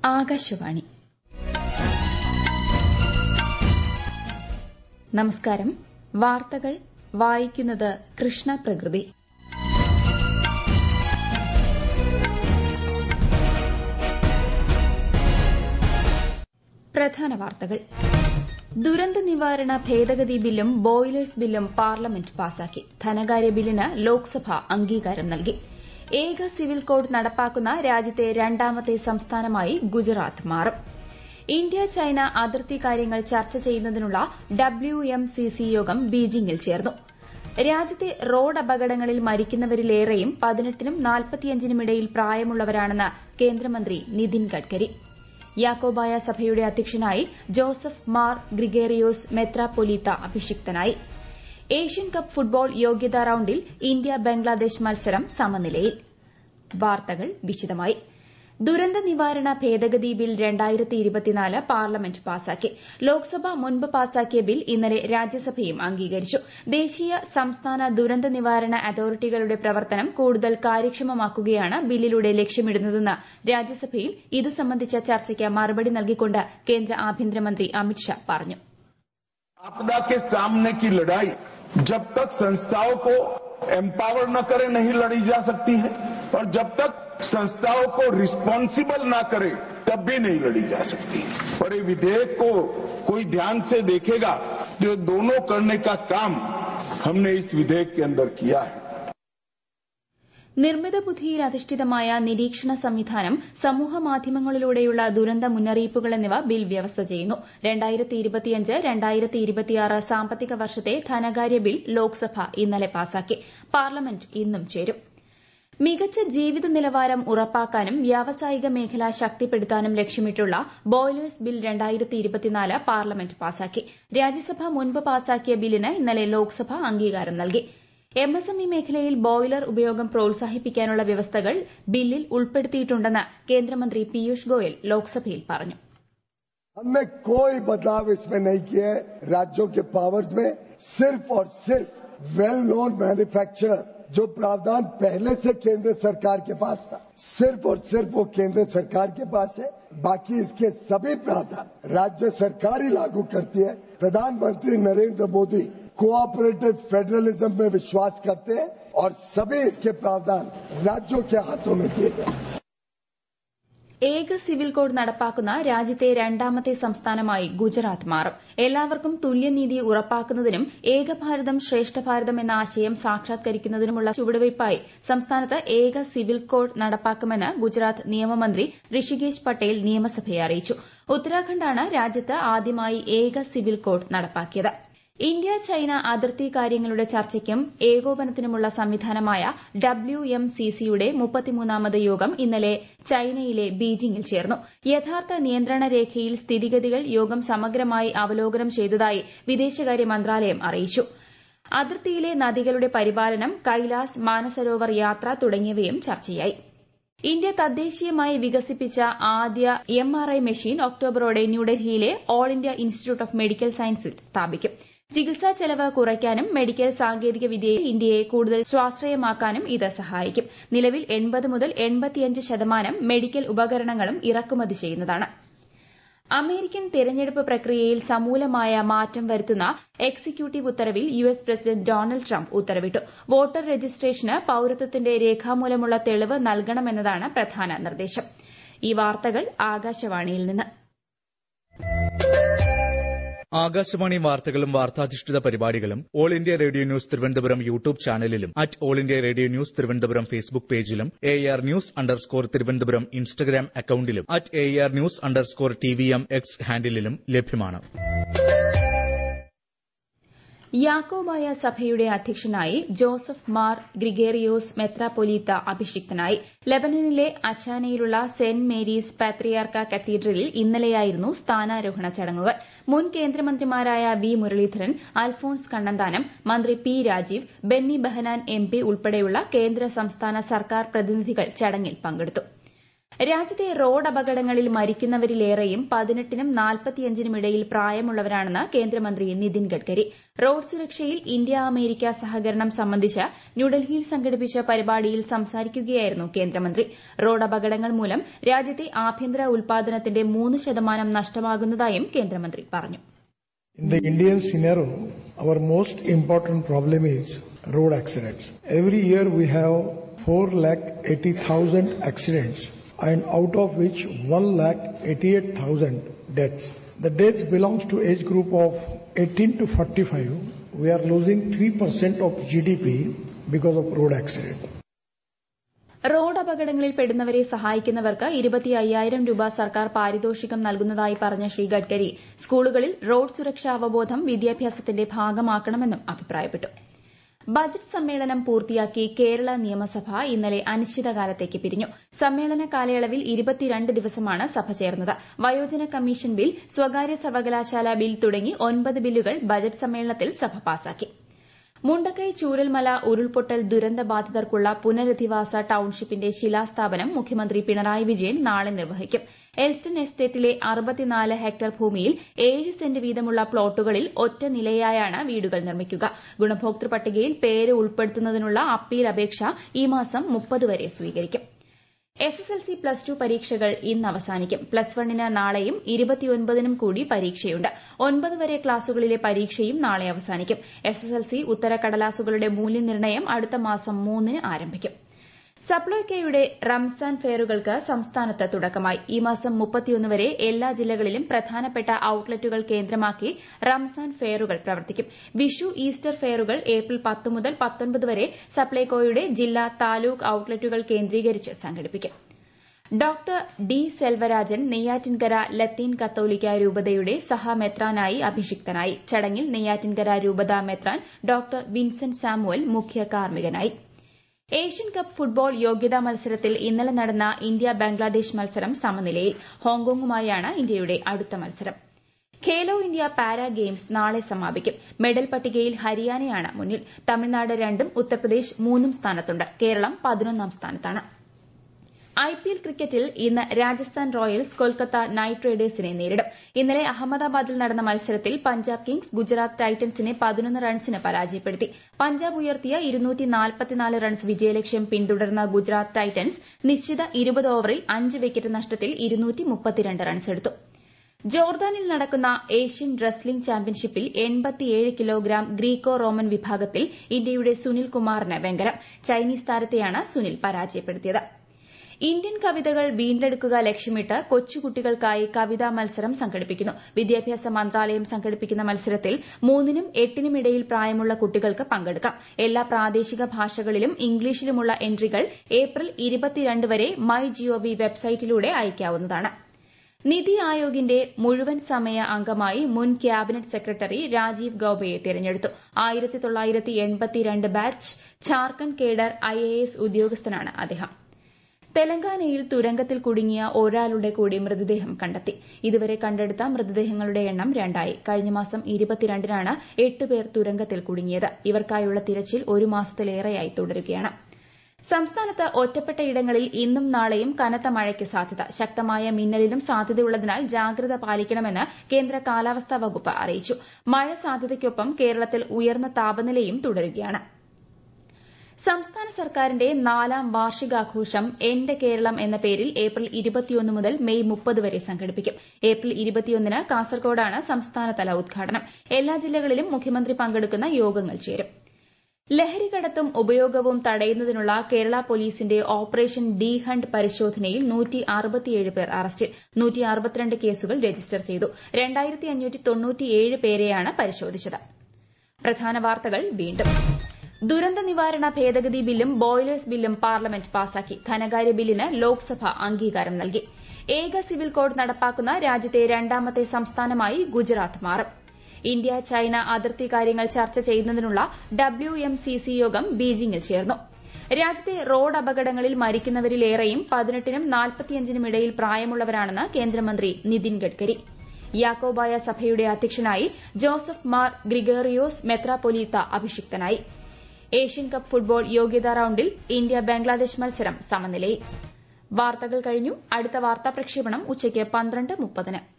ആകാശവാണി നമസ്കാരം വാർത്തകൾ വായിക്കുന്നത് കൃഷ്ണ പ്രകൃതി പ്രധാന വാർത്തകൾ ദുരന്ത നിവാരണ ഭേദഗതി ബില്ലും ബോയിലേഴ്സ് ബില്ലും പാർലമെന്റ് പാസാക്കി ധനകാര്യ ബില്ലിന് ലോക്സഭ അംഗീകാരം നൽകി ഏക സിവിൽ കോഡ് നടപ്പാക്കുന്ന രാജ്യത്തെ രണ്ടാമത്തെ സംസ്ഥാനമായി ഗുജറാത്ത് മാറും ഇന്ത്യ ചൈന അതിർത്തി കാര്യങ്ങൾ ചർച്ച ചെയ്യുന്നതിനുള്ള ഡബ്ല്യു എം സി സി യോഗം ബീജിംഗിൽ ചേർന്നു രാജ്യത്തെ റോഡ് അപകടങ്ങളിൽ മരിക്കുന്നവരിലേറെയും പതിനെട്ടിനും നാൽപ്പത്തിയഞ്ചിനും ഇടയിൽ പ്രായമുള്ളവരാണെന്ന് കേന്ദ്രമന്ത്രി നിതിൻ ഗഡ്കരി യാക്കോബായ സഭയുടെ അധ്യക്ഷനായി ജോസഫ് മാർ ഗ്രിഗേറിയോസ് മെത്രാപ്പൊലീത്ത അഭിഷിക്തനായി ഏഷ്യൻ കപ്പ് ഫുട്ബോൾ യോഗ്യതാ റൌണ്ടിൽ ഇന്ത്യ ബംഗ്ലാദേശ് മത്സരം സമനിലയിൽ വാർത്തകൾ വിശദമായി ദുരന്ത നിവാരണ ഭേദഗതി ബിൽ പാർലമെന്റ് പാസാക്കി ലോക്സഭ മുൻപ് പാസാക്കിയ ബിൽ ഇന്നലെ രാജ്യസഭയും അംഗീകരിച്ചു ദേശീയ സംസ്ഥാന ദുരന്ത നിവാരണ അതോറിറ്റികളുടെ പ്രവർത്തനം കൂടുതൽ കാര്യക്ഷമമാക്കുകയാണ് ബില്ലിലൂടെ ലക്ഷ്യമിടുന്നതെന്ന് രാജ്യസഭയിൽ ഇതു സംബന്ധിച്ച ചർച്ചയ്ക്ക് മറുപടി നൽകിക്കൊണ്ട് കേന്ദ്ര ആഭ്യന്തരമന്ത്രി അമിത്ഷാ പറഞ്ഞു आपदा के सामने की लड़ाई जब तक संस्थाओं को एम्पावर न करे नहीं लड़ी जा सकती है और जब तक संस्थाओं को रिस्पॉन्सिबल न करे तब भी नहीं लड़ी जा सकती और ये विधेयक को कोई ध्यान से देखेगा जो दोनों करने का काम हमने इस विधेयक के अंदर किया है നിർമ്മിത ബുദ്ധിയിൽ അധിഷ്ഠിതമായ നിരീക്ഷണ സംവിധാനം സമൂഹ മാധ്യമങ്ങളിലൂടെയുള്ള ദുരന്ത മുന്നറിയിപ്പുകൾ എന്നിവ ബിൽ വ്യവസ്ഥ ചെയ്യുന്നു സാമ്പത്തിക വർഷത്തെ ധനകാര്യ ബിൽ ലോക്സഭ ഇന്നലെ പാസാക്കി പാർലമെന്റ് ഇന്നും ചേരും മികച്ച ജീവിത നിലവാരം ഉറപ്പാക്കാനും വ്യാവസായിക മേഖല ശക്തിപ്പെടുത്താനും ലക്ഷ്യമിട്ടുള്ള ബോയിലേഴ്സ് ബിൽ പാർലമെന്റ് പാസാക്കി രാജ്യസഭ മുൻപ് പാസാക്കിയ ബില്ലിന് ഇന്നലെ ലോക്സഭ അംഗീകാരം നൽകി എംഎസ്എംഇ മേഖലയിൽ ബോയിലർ ഉപയോഗം പ്രോത്സാഹിപ്പിക്കാനുള്ള വ്യവസ്ഥകൾ ബില്ലിൽ ഉൾപ്പെടുത്തിയിട്ടുണ്ടെന്ന് കേന്ദ്രമന്ത്രി പീയൂഷ് ഗോയൽ ലോക്സഭയിൽ പറഞ്ഞു हमने कोई बदलाव इसमें नहीं किए राज्यों के पावर्स में सिर्फ और सिर्फ वेल नोन मैन्युफैक्चरर जो प्रावधान पहले से केंद्र सरकार के पास था सिर्फ और सिर्फ वो केंद्र सरकार के पास है बाकी इसके सभी प्रावधान राज्य सरकार ही लागू करती है प्रधानमंत्री नरेंद्र मोदी कोऑपरेटिव फेडरलिज्म में विश्वास करते हैं और सभी इसके प्रावधान राज्यों के हाथों में दिए गए ഏക സിവിൽ കോഡ് നടപ്പാക്കുന്ന രാജ്യത്തെ രണ്ടാമത്തെ സംസ്ഥാനമായി ഗുജറാത്ത് മാറും എല്ലാവർക്കും തുല്യനീതി ഉറപ്പാക്കുന്നതിനും ഏക ഭാരതം ശ്രേഷ്ഠ ഭാരതം എന്ന ആശയം സാക്ഷാത്കരിക്കുന്നതിനുമുള്ള ചുവടുവയ്പായി സംസ്ഥാനത്ത് ഏക സിവിൽ കോഡ് നടപ്പാക്കുമെന്ന് ഗുജറാത്ത് നിയമമന്ത്രി ഋഷികേശ് പട്ടേൽ നിയമസഭയെ അറിയിച്ചു ഉത്തരാഖണ്ഡാണ് രാജ്യത്ത് ആദ്യമായി ഏക സിവിൽ കോഡ് നടപ്പാക്കിയത് ഇന്ത്യ ചൈന അതിർത്തി കാര്യങ്ങളുടെ ചർച്ചയ്ക്കും ഏകോപനത്തിനുമുള്ള സംവിധാനമായ ഡബ്ല്യു എം സി സിയുടെ മുപ്പത്തിമൂന്നാമത് യോഗം ഇന്നലെ ചൈനയിലെ ബീജിംഗിൽ ചേർന്നു യഥാർത്ഥ നിയന്ത്രണ രേഖയിൽ സ്ഥിതിഗതികൾ യോഗം സമഗ്രമായി അവലോകനം ചെയ്തതായി വിദേശകാര്യ മന്ത്രാലയം അറിയിച്ചു അതിർത്തിയിലെ നദികളുടെ പരിപാലനം കൈലാസ് മാനസരോവർ യാത്ര തുടങ്ങിയവയും ചർച്ചയായി ഇന്ത്യ തദ്ദേശീയമായി വികസിപ്പിച്ച ആദ്യ എം ആർ ഐ മെഷീൻ ഒക്ടോബറോടെ ന്യൂഡൽഹിയിലെ all India institute of medical സയൻസിൽ സ്ഥാപിക്കും ചികിത്സാ ചെലവ് കുറയ്ക്കാനും മെഡിക്കൽ സാങ്കേതിക വിദ്യയിൽ ഇന്ത്യയെ കൂടുതൽ സ്വാശ്രയമാക്കാനും ഇത് സഹായിക്കും നിലവിൽ എൺപത് മുതൽ എൺപത്തിയഞ്ച് ശതമാനം മെഡിക്കൽ ഉപകരണങ്ങളും ഇറക്കുമതി ചെയ്യുന്നതാണ് അമേരിക്കൻ തെരഞ്ഞെടുപ്പ് പ്രക്രിയയിൽ സമൂലമായ മാറ്റം വരുത്തുന്ന എക്സിക്യൂട്ടീവ് ഉത്തരവിൽ U S president Donald Trump ഉത്തരവിട്ടു വോട്ടർ രജിസ്ട്രേഷന് പൌരത്വത്തിന്റെ രേഖാമൂലമുള്ള തെളിവ് നൽകണമെന്നതാണ് പ്രധാന നിർദ്ദേശം ഈ വാർത്തകൾ ആകാശവാണിയിൽ നിന്ന് ആകാശവാണി വാർത്തകളും വാർത്താധിഷ്ഠിത പരിപാടികളും all India radio news Thiruvananthapuram YouTube ചാനലിലും at all India radio news Thiruvananthapuram Facebook പേജിലും A R news underscore Thiruvananthapuram Instagram അക്കൌണ്ടിലും at A R news underscore T V M X ഹാൻഡിലും ലഭ്യമാണ് യാക്കോബായ സഭയുടെ അധ്യക്ഷനായി ജോസഫ് മാർ ഗ്രിഗേറിയോസ് മെത്രാപ്പൊലീത്ത അഭിഷിക്തനായി ലബനനിലെ അച്ചാനയിലുള്ള സെന്റ് മേരീസ് പാത്രിയാർക്ക കത്തീഡ്രലിൽ ഇന്നലെയായിരുന്നു സ്ഥാനാരോഹണ ചടങ്ങുകൾ മുൻ കേന്ദ്രമന്ത്രിമാരായ വി മുരളീധരൻ അൽഫോൺസ് കണ്ണന്താനം മന്ത്രി P Rajeev Benny Behanan M P ഉൾപ്പെടെയുള്ള കേന്ദ്ര സംസ്ഥാന സർക്കാർ പ്രതിനിധികൾ ചടങ്ങിൽ പങ്കെടുത്തു രാജ്യത്തെ റോഡ് അപകടങ്ങളിൽ മരിക്കുന്നവരിലേറെയും പതിനെട്ടിനും നാൽപ്പത്തിയഞ്ചിനും ഇടയിൽ പ്രായമുള്ളവരാണെന്ന് കേന്ദ്രമന്ത്രി നിതിൻ ഗഡ്കരി റോഡ് സുരക്ഷയിൽ ഇന്ത്യ അമേരിക്ക സഹകരണം സംബന്ധിച്ച് ന്യൂഡൽഹിയിൽ സംഘടിപ്പിച്ച പരിപാടിയിൽ സംസാരിക്കുകയായിരുന്നു കേന്ദ്രമന്ത്രി റോഡ് അപകടങ്ങൾ മൂലം രാജ്യത്തെ ആഭ്യന്തര ഉൽപാദനത്തിന്റെ മൂന്ന് ശതമാനം നഷ്ടമാകുന്നതായും കേന്ദ്രമന്ത്രി പറഞ്ഞു In the Indian scenario, our most important problem is road accidents. Every year we have 4 lakh 80,000 accidents and out of which 1 lakh 88,000 deaths. The deaths belongs to age group of 18 to 45. We are losing 3% of GDP because of road accident. Road അപകടങ്ങളിൽ പെടുന്നവരെ സഹായിക്കുന്നവർക്ക് ഇരുപത്തി അയ്യായിരം രൂപ സർക്കാർ പാരിതോഷികം നൽകുന്നതായി പറഞ്ഞ ശ്രീ ഗഡ്കരി സ്കൂളുകളിൽ റോഡ് സുരക്ഷാ അവബോധം വിദ്യാഭ്യാസത്തിന്റെ ഭാഗമാക്കണമെന്നും അഭിപ്രായപ്പെട്ടു ബജറ്റ് സമ്മേളനം പൂർത്തിയാക്കി കേരള നിയമസഭ ഇന്നലെ അനിശ്ചിതകാലത്തേക്ക് പിരിഞ്ഞു സമ്മേളന കാലയളവിൽ ഇരുപത്തിരണ്ട് ദിവസമാണ് സഭ ചേർന്നത് വയോജന കമ്മീഷൻ ബിൽ സ്വകാര്യ സർവകലാശാല ബിൽ തുടങ്ങി ഒൻപത് ബില്ലുകൾ ബജറ്റ് സമ്മേളനത്തിൽ സഭ പാസാക്കി മുണ്ടക്കൈ ചൂരൽമല ഉരുൾപൊട്ടൽ ദുരന്തബാധിതർക്കുള്ള പുനരധിവാസ ടൌൺഷിപ്പിന്റെ ശിലാസ്ഥാപനം മുഖ്യമന്ത്രി പിണറായി വിജയൻ നാളെ നിർവഹിക്കും എൽസ്റ്റൺ എസ്റ്റേറ്റിലെ അറുപത്തിനാല് ഹെക്ടർ ഭൂമിയിൽ ഏഴ് സെന്റ് വീതമുള്ള പ്ലോട്ടുകളിൽ ഒറ്റ നിലയായാണ് വീടുകൾ നിർമ്മിക്കുക ഗുണഭോക്തൃ പട്ടികയിൽ പേര് ഉൾപ്പെടുത്തുന്നതിനുള്ള അപ്പീൽ അപേക്ഷ ഈ മാസം മുപ്പത് വരെ സ്വീകരിക്കും S S L C plus two പരീക്ഷകൾ ഇന്ന് അവസാനിക്കും പ്ലസ് വണ്ണിന് നാളെയും ഇരുപത്തിയൊൻപതിനും കൂടി പരീക്ഷയുണ്ട് ഒൻപത് വരെ ക്ലാസുകളിലെ പരീക്ഷയും നാളെ അവസാനിക്കും എസ് എസ് എൽ സി ഉത്തരക്കടലാസുകളുടെ മൂല്യനിർണ്ണയം അടുത്ത മാസം മൂന്നിന് ആരംഭിക്കും സപ്ലൈകോയുടെ റംസാൻ ഫെയറുകൾക്ക് സംസ്ഥാനത്ത് തുടക്കമായി ഈ മാസം മുപ്പത്തിയൊന്ന് വരെ എല്ലാ ജില്ലകളിലും പ്രധാനപ്പെട്ട ഔട്ട്ലെറ്റുകൾ കേന്ദ്രമാക്കി റംസാൻ ഫെയറുകൾ പ്രവർത്തിക്കും വിഷു ഈസ്റ്റർ ഫെയറുകൾ ഏപ്രിൽ പത്ത് മുതൽ പത്തൊൻപത് വരെ സപ്ലൈകോയുടെ ജില്ലാ താലൂക്ക് ഔട്ട്ലെറ്റുകൾ കേന്ദ്രീകരിച്ച് സംഘടിപ്പിക്കും ഡോക്ടർ ഡി സെൽവരാജൻ നെയ്യാറ്റിൻകര ലത്തീൻ കത്തോലിക്ക രൂപതയുടെ സഹമെത്രാനായി അഭിഷിക്തനായി ചടങ്ങിൽ നെയ്യാറ്റിൻകര രൂപത മെത്രാൻ ഡോക്ടർ വിൻസെന്റ് സാമുവൽ മുഖ്യ കാർമ്മികനായി ഏഷ്യൻ കപ്പ് ഫുട്ബോൾ യോഗ്യതാ മത്സരത്തിൽ ഇന്നലെ നടന്ന ഇന്ത്യ ബംഗ്ലാദേശ് മത്സരം സമനിലയിൽ ഹോങ്കോങ്ങുമായാണ് ഇന്ത്യയുടെ അടുത്ത മത്സരം ഖേലോ ഇന്ത്യ പാരാ ഗെയിംസ് നാളെ സമാപിക്കും മെഡൽ പട്ടികയിൽ ഹരിയാനയാണ് മുന്നിൽ തമിഴ്നാട് രണ്ടും ഉത്തർപ്രദേശ് മൂന്നും സ്ഥാനത്തുണ്ട് കേരളം പതിനൊന്നാം സ്ഥാനത്താണ് ഐപിഎൽ ക്രിക്കറ്റിൽ ഇന്ന് രാജസ്ഥാൻ റോയൽസ് കൊൽക്കത്ത നൈറ്റ് റൈഡേഴ്സിനെ നേരിടും ഇന്നലെ അഹമ്മദാബാദിൽ നടന്ന മത്സരത്തിൽ പഞ്ചാബ് കിങ്സ് ഗുജറാത്ത് ടൈറ്റൻസിനെ പതിനൊന്ന് റൺസിന് പരാജയപ്പെടുത്തി പഞ്ചാബ് ഉയർത്തിയ റൺസ് വിജയലക്ഷ്യം പിന്തുടർന്ന ഗുജറാത്ത് ടൈറ്റൻസ് നിശ്ചിത ഇരുപത് ഓവറിൽ അഞ്ച് വിക്കറ്റ് നഷ്ടത്തിൽ റൺസെടുത്തു ജോർദാനിൽ നടക്കുന്ന ഏഷ്യൻ റെസ്ലിംഗ് ചാമ്പ്യൻഷിപ്പിൽ എൺപത്തിയേഴ് കിലോഗ്രാം ഗ്രീക്കോ റോമൻ വിഭാഗത്തിൽ ഇന്ത്യയുടെ സുനിൽ കുമാറിന് വെങ്കലം ചൈനീസ് താരത്തെയാണ് സുനിൽ പരാജയപ്പെടുത്തിയത് ഇന്ത്യൻ കവിതകൾ വീണ്ടെടുക്കുക ലക്ഷ്യമിട്ട് കൊച്ചുകുട്ടികൾക്കായി കവിതാ മത്സരം സംഘടിപ്പിക്കുന്നു വിദ്യാഭ്യാസ മന്ത്രാലയം സംഘടിപ്പിക്കുന്ന മത്സരത്തിൽ മൂന്നിനും എട്ടിനും ഇടയിൽ പ്രായമുള്ള കുട്ടികൾക്ക് പങ്കെടുക്കാം എല്ലാ പ്രാദേശിക ഭാഷകളിലും ഇംഗ്ലീഷിലുമുള്ള എൻട്രികൾ ഏപ്രിൽ ഇരുപത്തിരണ്ട് വരെ മൈ ജിഒവി വെബ്സൈറ്റിലൂടെ അയക്കാവുന്നതാണ് നിതി ആയോഗിന്റെ മുഴുവൻ സമയ അംഗമായി മുൻ ക്യാബിനറ്റ് സെക്രട്ടറി രാജീവ് ഗൌബയെ തെരഞ്ഞെടുത്തു ആയിരത്തി തൊള്ളായിരത്തി എൺപത്തിരണ്ട് ബാച്ച് ഝാർഖണ്ഡ് കേഡർ ഐഎഎസ് ഉദ്യോഗസ്ഥനാണ് അദ്ദേഹം തെലങ്കാനയിൽ തുരങ്കത്തിൽ കുടുങ്ങിയ ഒരാളുടെ കൂടി മൃതദേഹം കണ്ടെത്തി ഇതുവരെ കണ്ടെടുത്ത മൃതദേഹങ്ങളുടെ എണ്ണം രണ്ടായി കഴിഞ്ഞ മാസം ഇരുപത്തിരണ്ടിനാണ് എട്ട് പേർ തുരങ്കത്തിൽ കുടുങ്ങിയത് ഇവർക്കായുള്ള തിരച്ചിൽ ഒരു മാസത്തിലേറെയായി തുടരുകയാണ് സംസ്ഥാനത്ത് ഒറ്റപ്പെട്ട ഇടങ്ങളിൽ ഇന്നും നാളെയും കനത്ത മഴയ്ക്ക് സാധ്യത ശക്തമായ മിന്നലിനും സാധ്യതയുള്ളതിനാൽ ജാഗ്രത പാലിക്കണമെന്ന് കേന്ദ്ര കാലാവസ്ഥാ വകുപ്പ് അറിയിച്ചു മഴ സാധ്യതയ്ക്കൊപ്പം കേരളത്തിൽ ഉയർന്ന താപനിലയും തുടരുകയാണ് സംസ്ഥാന സർക്കാരിന്റെ നാലാം വാർഷികാഘോഷം എന്റെ കേരളം എന്ന പേരിൽ ഏപ്രിൽ ഇരുപത്തിയൊന്ന് മുതൽ മെയ് മുപ്പത് വരെ സംഘടിപ്പിക്കും ഏപ്രിൽ ഇരുപത്തിയൊന്നിന് കാസർകോടാണ് സംസ്ഥാനതല ഉദ്ഘാടനം എല്ലാ ജില്ലകളിലും മുഖ്യമന്ത്രി പങ്കെടുക്കുന്ന യോഗങ്ങൾ ചേരും ലഹരിക്കടത്തും ഉപയോഗവും തടയുന്നതിനുള്ള കേരള പോലീസിന്റെ ഓപ്പറേഷൻ ഡി ഹണ്ട് പരിശോധനയിൽ നൂറ്റി അറുപത്തിയേഴ് പേർ അറസ്റ്റിൽ നൂറ്റി അറുപത്തിരണ്ട് കേസുകൾ രജിസ്റ്റർ ചെയ്തു രണ്ടായിരത്തി അഞ്ഞൂറ്റി തൊണ്ണൂറ്റിയേഴ് പേരെയാണ് പരിശോധിച്ചത് പ്രധാന വാർത്തകൾ വീണ്ടും ദുരന്ത നിവാരണ ഭേദഗതി ബില്ലും ബോയിലേഴ്സ് ബില്ലും പാർലമെന്റ് പാസാക്കി ധനകാര്യ ബില്ലിന് ലോക്സഭ അംഗീകാരം നൽകി ഏക സിവിൽ കോഡ് നടപ്പാക്കുന്ന രാജ്യത്തെ രണ്ടാമത്തെ സംസ്ഥാനമായി ഗുജറാത്ത് മാറും ഇന്ത്യ ചൈന അതിർത്തി കാര്യങ്ങൾ ചർച്ച ചെയ്യുന്നതിനുള്ള ഡബ്ല്യു എം സി സി യോഗം ബീജിംഗിൽ ചേർന്നു രാജ്യത്തെ റോഡ് അപകടങ്ങളിൽ മരിക്കുന്നവരിലേറെയും പതിനെട്ടിനും നാൽപ്പത്തിയഞ്ചിനും ഇടയിൽ പ്രായമുള്ളവരാണെന്ന് കേന്ദ്രമന്ത്രി നിതിൻ ഗഡ്കരി യാക്കോബായ സഭയുടെ അധ്യക്ഷനായി ജോസഫ് മാർ ഗ്രിഗേറിയോസ് മെത്രാപൊലീത്ത അഭിഷിക്തനായി ഏഷ്യൻ കപ്പ് ഫുട്ബോൾ യോഗ്യതാ റൌണ്ടിൽ ഇന്ത്യ ബംഗ്ലാദേശ് മത്സരം സമനിലയിൽ വാർത്തകൾ കഴിഞ്ഞു അടുത്ത വാർത്താ പ്രക്ഷേപണം ഉച്ചയ്ക്ക് പന്ത്രണ്ട് മുപ്പതിന്